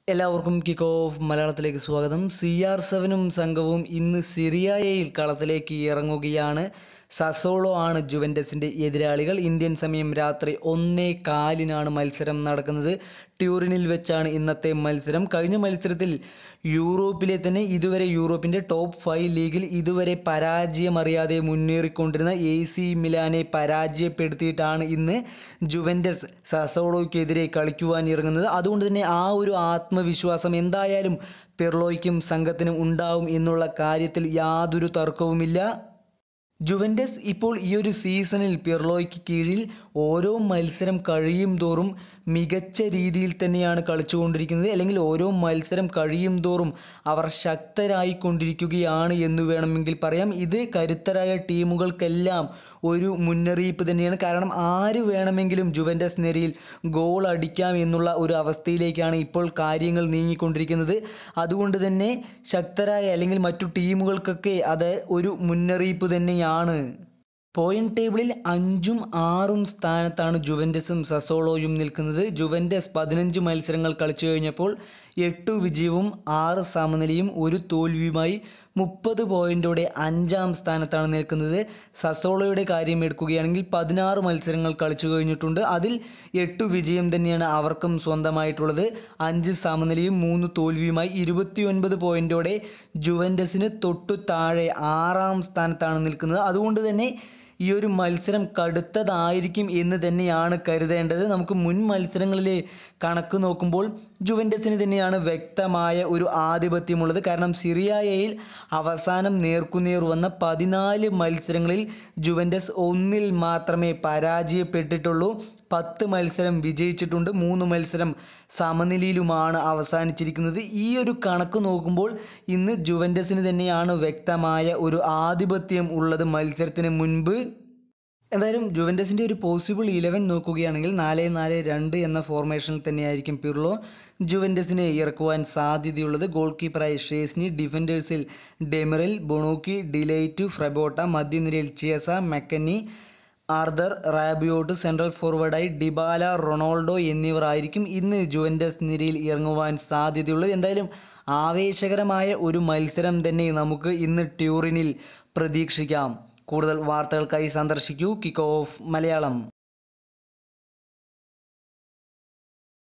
എല്ലാവർക്കും kick off മലയാളത്തിലേക്ക് സ്വാഗതം സി ആർ സെവനും സംഘവും ഇന്ന് സിറിയായയിൽ കളത്തിലേക്ക് ഇറങ്ങുകയാണ് സസോളോ ആണ് ജുവൻറ്റസിന്റെ എതിരാളികൾ ഇന്ത്യൻ സമയം രാത്രി ഒന്നേ കാലിനാണ് മത്സരം നടക്കുന്നത് ട്യൂറിനിൽ വെച്ചാണ് ഇന്നത്തെ മത്സരം കഴിഞ്ഞ മത്സരത്തിൽ യൂറോപ്പിലെ തന്നെ ഇതുവരെ യൂറോപ്പിന്റെ ടോപ്പ് ഫൈവ് ലീഗിൽ ഇതുവരെ പരാജയമറിയാതെ മുന്നേറിക്കൊണ്ടിരുന്ന എ സി മിലാനെ പരാജയപ്പെടുത്തിയിട്ടാണ് ഇന്ന് ജുവൻറ്റസ് സസോളോയ്ക്കെതിരെ കളിക്കുവാൻ ഇറങ്ങുന്നത് അതുകൊണ്ട് തന്നെ ആ ഒരു ആത്മവിശ്വാസം എന്തായാലും പെർലോയ്ക്കും സംഘത്തിനും ഉണ്ടാവും എന്നുള്ള കാര്യത്തിൽ യാതൊരു തർക്കവുമില്ല ജുവൻറ്റസ് ഇപ്പോൾ ഈ ഒരു സീസണിൽ പിർലോയ്ക്ക് കീഴിൽ ഓരോ മത്സരം കഴിയും തോറും മികച്ച രീതിയിൽ തന്നെയാണ് കളിച്ചുകൊണ്ടിരിക്കുന്നത് അല്ലെങ്കിൽ ഓരോ മത്സരം കഴിയും തോറും അവർ ശക്തരായി കൊണ്ടിരിക്കുകയാണ് എന്ന് വേണമെങ്കിൽ പറയാം ഇത് കരുത്തരായ ടീമുകൾക്കെല്ലാം ഒരു മുന്നറിയിപ്പ് തന്നെയാണ് കാരണം ആര് വേണമെങ്കിലും ജുവൻറ്റസ് നിരയിൽ ഗോൾ അടിക്കാം എന്നുള്ള ഒരു അവസ്ഥയിലേക്കാണ് ഇപ്പോൾ കാര്യങ്ങൾ നീങ്ങിക്കൊണ്ടിരിക്കുന്നത് അതുകൊണ്ട് തന്നെ ശക്തരായ അല്ലെങ്കിൽ മറ്റു ടീമുകൾക്കൊക്കെ അത് ഒരു മുന്നറിയിപ്പ് തന്നെയാണ് പോയിന്റ് ടേബിളിൽ അഞ്ചും ആറും സ്ഥാനത്താണ് ജുവൻറ്റസും സസോളോയും നിൽക്കുന്നത് ജുവൻറ്റസ് പതിനഞ്ച് മത്സരങ്ങൾ കളിച്ചു കഴിഞ്ഞപ്പോൾ എട്ട് വിജയവും ആറ് സമനിലയും ഒരു തോൽവിയുമായി മുപ്പത് പോയിന്റോടെ അഞ്ചാം സ്ഥാനത്താണ് നിൽക്കുന്നത് സസോളോയുടെ കാര്യം എടുക്കുകയാണെങ്കിൽ പതിനാറ് മത്സരങ്ങൾ കളിച്ചു കഴിഞ്ഞിട്ടുണ്ട് അതിൽ എട്ട് വിജയം തന്നെയാണ് അവർക്കും സ്വന്തമായിട്ടുള്ളത് അഞ്ച് സമനിലയും മൂന്ന് തോൽവിയുമായി ഇരുപത്തിയൊൻപത് പോയിന്റോടെ ജുവൻറ്റസിന് തൊട്ടു താഴെ ആറാം സ്ഥാനത്താണ് നിൽക്കുന്നത് അതുകൊണ്ട് തന്നെ ഈ ഒരു മത്സരം കടുത്തതായിരിക്കും എന്ന് തന്നെയാണ് കരുതേണ്ടത് നമുക്ക് മുൻ മത്സരങ്ങളിലെ കണക്ക് നോക്കുമ്പോൾ ജുവൻറ്റസിന് തന്നെയാണ് വ്യക്തമായ ഒരു ആധിപത്യമുള്ളത് കാരണം സിറിയായയിൽ അവസാനം നേർക്കുനേർ വന്ന പതിനാല് മത്സരങ്ങളിൽ ജുവൻറ്റസ് ഒന്നിൽ മാത്രമേ പരാജയപ്പെട്ടിട്ടുള്ളൂ പത്ത് മത്സരം വിജയിച്ചിട്ടുണ്ട് മൂന്ന് മത്സരം സമനിലയിലുമാണ് അവസാനിച്ചിരിക്കുന്നത് ഈ ഒരു കണക്ക് നോക്കുമ്പോൾ ഇന്ന് ജുവൻറ്റസിന് തന്നെയാണ് വ്യക്തമായ ഒരു ആധിപത്യം ഉള്ളത് മത്സരത്തിന് മുൻപ് എന്തായാലും ജുവൻറ്റസിൻ്റെ ഒരു പോസിബിൾ ഇലവൻ നോക്കുകയാണെങ്കിൽ നാല് നാല് രണ്ട് എന്ന ഫോർമേഷനിൽ തന്നെയായിരിക്കും പിർലോ ജുവൻറ്റസിനെ ഇറക്കുവാൻ സാധ്യതയുള്ളത് ഗോൾ കീപ്പറായി ഷേസ്നി ഡിഫൻഡേഴ്സിൽ ഡെമറിൽ ബൊണോക്കി ഡിലൈറ്റ് ഫ്രെബോട്ട മധ്യനിരയിൽ Chiesa McKennie Arthur Rabiot central ഫോർവേഡായി ഡിബാല റൊണാൾഡോ എന്നിവർ ആയിരിക്കും ഇന്ന് ജുവൻറ്റസ് നിരയിൽ ഇറങ്ങുവാൻ സാധ്യതയുള്ളത് എന്തായാലും ആവേശകരമായ ഒരു മത്സരം തന്നെ നമുക്ക് ഇന്ന് ട്യൂറിനിൽ പ്രതീക്ഷിക്കാം കൂടുതൽ വാർത്തകൾക്കായി സന്ദർശിക്കൂ കിക്ക് ഓഫ് മലയാളം